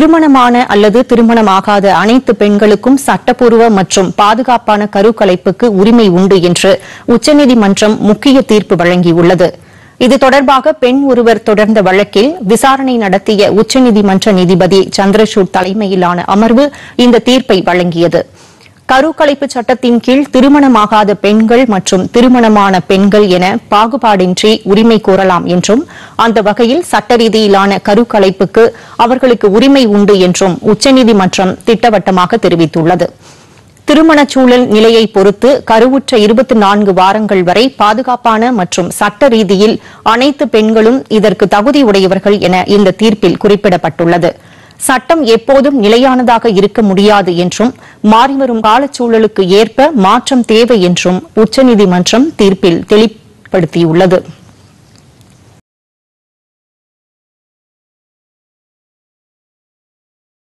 திருமணமான அல்லது திருமணமாகாத அனைத்து பெண்களுக்கும் சட்டப்பூர்வ மற்றும் பாதுகாப்பான கருக்கலைப்புக்கு உரிமை உண்டு என்று உச்சநீதிமன்றம் முக்கிய தீர்ப்பு வழங்கியுள்ளது இது தொடர்பாக பெண் ஒருவர் தொடர்ந்த வழக்கில் விசாரணை நடத்திய உச்சநீதிமன்ற நீதிபதி சந்திரசூட் தலைமையிலான அமர்வு இந்த தீர்ப்பை வழங்கியது கருக்கலைப்பு சட்டத்தின் கீழ் திருமணமாகாத பெண்கள் மற்றும் திருமணமான பெண்கள் என பாகுபாடின்றி உரிமை கோரலாம் என்றும் அந்த வகையில் சட்ட ரீதியிலான கருக்கலைப்புக்கு அவர்களுக்கு உரிமை உண்டு என்றும் உச்சநீதிமன்றம் திட்டவட்டமாக தெரிவித்துள்ளது திருமணச் சூழல் நிலையை பொறுத்து கருவுற்ற இருபத்தி நான்கு வாரங்கள் வரை பாதுகாப்பான மற்றும் சட்ட ரீதியில் அனைத்து பெண்களும் இதற்கு தகுதியுடையவர்கள் என இந்த தீர்ப்பில் குறிப்பிடப்பட்டுள்ளது சட்டம் எப்போதும் நிலையானதாக இருக்க முடியாது என்றும் மாறிவரும் காலச்சூழலுக்கு ஏற்ப மாற்றம் தேவை என்றும் உச்சநீதிமன்றம் தீர்ப்பில் தெளிவுபடுத்தியுள்ளது